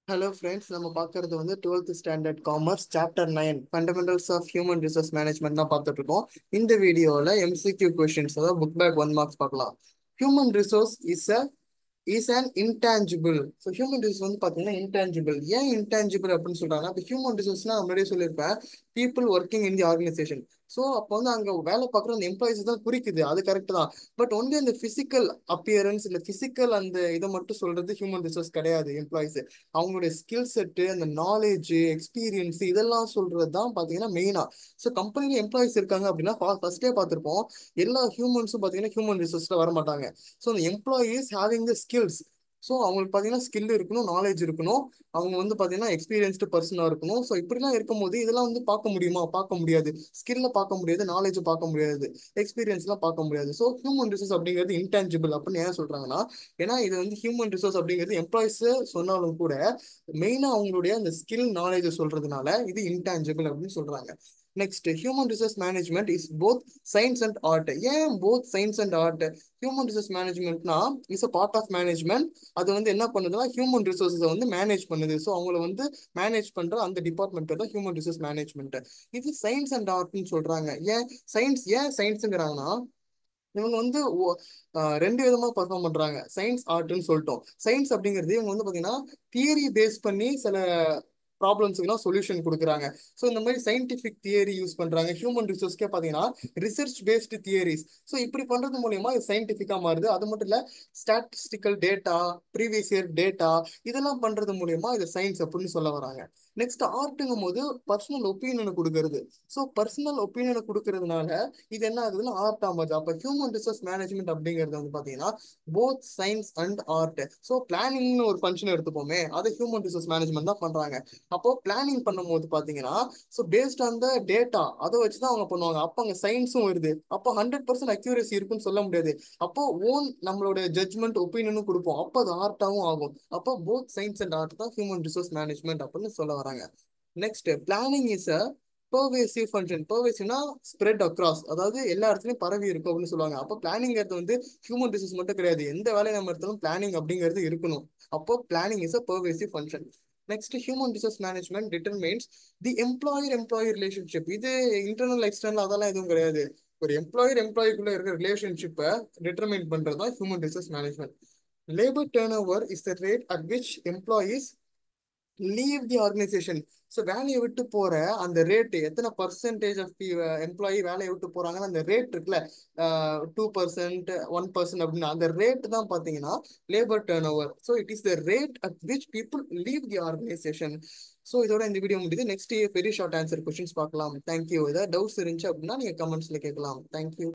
hello friends நம்ம பார்க்கறது வந்து twelfth standard commerce chapter nine fundamentals of human resource management தான் பார்த்துட்டு இருக்கோம் இந்த வீடியோவில் எம்சிக்யூ கொஷின்ஸ் அதாவது புக் பேக் ஒன் மார்க்ஸ் பார்க்கலாம் human resource is a is an intangible so human resource வந்து பார்த்தீங்கன்னா இன்டான்ஜிபிள் ஏன் இன்டான்ஜிபிள் அப்படின்னு சொல்றாங்கன்னா இப்போ ஹியூமன் ரிசோர்ஸ்னா முன்னாடியே சொல்லியிருப்பேன் people working in the organisation so அப்போ வந்து அங்கே வேலை பார்க்குற அந்த எம்ப்ளாயிஸ் தான் குறிக்குது அது கரெக்ட் தான் பட் ஒன்லி அந்த ஃபிசிக்கல் அப்பியரன்ஸ் இல்லை ஃபிசிக்கல் அந்த இதை மட்டும் சொல்றது ஹியூமன் ரிசோர்ஸ் கிடையாது எம்ப்ளாயிஸ் அவங்களுடைய ஸ்கில் செட்டு அந்த நாலேஜ் எக்ஸ்பீரியன்ஸ் இதெல்லாம் சொல்றது தான் பார்த்தீங்கன்னா மெயினா ஸோ கம்பெனில எம்ப்ளாயிஸ் இருக்காங்க அப்படின்னா ஃபர்ஸ்டே பார்த்துருப்போம் எல்லா ஹியூமன்ஸும் பார்த்தீங்கன்னா ஹியூமன் ரிசோர்ஸ்ல வர மாட்டாங்க ஸோ அந்த employees having the skills so அவங்களுக்கு பார்த்தீங்கன்னா ஸ்கில் இருக்கணும் நாலேஜ் இருக்கணும் அவங்க வந்து பார்த்தீங்கன்னா எக்ஸ்பீரியன்ஸ்டு பர்சனாக இருக்கணும் ஸோ இப்படிலாம் இருக்கும்போது இதெல்லாம் வந்து பார்க்க முடியுமா பார்க்க முடியாது ஸ்கில்ல பார்க்க முடியாது நாலேஜ் பார்க்க முடியாது எக்ஸ்பீரியன்ஸ்லாம் பார்க்க முடியாது ஸோ ஹியூமன் ரிசோர்ஸ் அப்படிங்கிறது இன்டான்ஜிபிள் அப்படின்னு ஏன் சொல்றாங்கன்னா ஏன்னா இது வந்து ஹியூமன் ரிசோர்ஸ் அப்படிங்கிறது எம்ப்ளாயிஸ் சொன்னாலும் கூட மெயினாக அவங்களுடைய அந்த ஸ்கில் நாலேஜ் சொல்றதுனால இது இன்டான்ஜிபிள் அப்படின்னு சொல்றாங்க next human resource management is both science and art ஏன் both science and art human resource மேனேஜ்மெண்ட்னா is a part of management அது வந்து என்ன பண்ணுதுன்னா ஹியூமன் ரிசோர்ஸை வந்து மேனேஜ் பண்ணுது ஸோ அவங்கள வந்து மேனேஜ் பண்ற அந்த டிபார்ட்மெண்ட் தான் ஹியூமன் ரிசோர்ஸ் மேனேஜ்மெண்ட் இது சயின்ஸ் அண்ட் ஆர்ட்னு சொல்றாங்க ஏன் சயின்ஸ் ஏன் சயின்ஸுங்கிறாங்கன்னா இவங்க வந்து ரெண்டு விதமா பர்ஃபார்ம் பண்றாங்க சயின்ஸ் ஆர்ட்னு சொல்லிட்டோம் சயின்ஸ் அப்படிங்கிறது இவங்க வந்து பாத்தீங்கன்னா தியரி பேஸ் பண்ணி சில ப்ராப்ளம்ஸுக்குலாம் சொல்யூஷன் கொடுக்குறாங்க ஸோ இந்த மாதிரி சயின்டிஃபிக் தியரி யூஸ் பண்ணுறாங்க ஹியூமன் ரிசோர்ஸ்க்கே பார்த்தீங்கன்னா ரிசர்ச் பேஸ்டு தியரிஸ் ஸோ இப்படி பண்ணுறது மூலயமா இது சயின்டிஃபிக்காக மாறுது அது மட்டும் இல்லை statistical data previous year data இதெல்லாம் பண்ணுறது மூலயமா இது சயின்ஸ் அப்படின்னு சொல்ல வராங்க நெக்ஸ்ட் ஆர்ட்டுங்கும் போது பர்சனல் ஒப்பீனியனை கொடுக்கறது ஸோ பர்சனல் ஒப்பீனியனை கொடுக்கறதுனால இது என்ன ஆகுதுன்னா ஆர்ட் ஆகுது அப்போ ஹியூமன் ரிசோர்ஸ் மேனேஜ்மெண்ட் அப்படிங்கிறது வந்து பார்த்தீங்கன்னா both science and art so பிளானிங்னு ஒரு ஃபங்க்ஷன் எடுத்துப்போமே அதை ஹியூமன் ரிசோர்ஸ் மேனேஜ்மெண்ட் தான் பண்ணுறாங்க அப்போ பிளானிங் பண்ணும்போது பாத்தீங்கன்னா so based on the data அதை வச்சு தான் அவங்க பண்ணுவாங்க அப்போ அங்கே சயின்ஸும் வருது அப்போ ஹண்ட்ரட் பர்சன்ட் அக்யூரேசி இருக்குன்னு சொல்ல முடியாது அப்போ ஓன் நம்மளோட ஜட்மெண்ட் ஒப்பீனியனும் கொடுப்போம் அப்போ அது ஆர்ட்டாகவும் ஆகும் அப்போ போத் சயின்ஸ் அண்ட் ஆர்ட் தான் ஹியூமன் ரிசோர்ஸ் மேனேஜ்மெண்ட் அப்படின்னு சொல்ல வராங்க next planning is a pervasive function பர்வேசிவ்னா ஸ்ப்ரெட் அக்ராஸ் அதாவது எல்லா இடத்துலையும் பரவி இருக்கும் அப்படின்னு சொல்லுவாங்க அப்போ பிளானிங்கிறது வந்து ஹியூமன் ரிசோர்ஸ் மட்டும் கிடையாது எந்த வேலையை நம்ம எடுத்தாலும் பிளானிங் அப்படிங்கிறது இருக்கணும் அப்போ planning is a pervasive function next human resource management determines the employer employee relationship இது இன்டர்னல் எக்ஸ்டர்னல் அதெல்லாம் எதுவும் கிடையாது ஒரு எம்ப்ளாயர் எம்ப்ளாயிக்குள்ள இருக்கிற ரிலேஷன்ஷிப்பை டிட்டர்மைன் பண்றது தான் human resource management labour turnover is the rate at which employees leave the organisation so வேலையை விட்டு போற அந்த ரேட்டு எத்தனை பர்சன்டேஜ் ஆஃப் தி எம்ப்ளாயி வேலையை விட்டு போறாங்கன்னு அந்த ரேட் இருக்குல்ல டூ பர்சன்ட் ஒன் பர்சன்ட் அப்படின்னு அந்த ரேட் தான் பார்த்தீங்கன்னா labour turnover so it is the rate at which people leave the organisation so இதோட இந்த வீடியோ முடியுது next very short answer questions பார்க்கலாம் தேங்க்யூ ஏதாவது டவுட்ஸ் இருந்துச்சு அப்படின்னா நீங்கள் கமெண்ட்ஸில் கேட்கலாம் தேங்க்யூ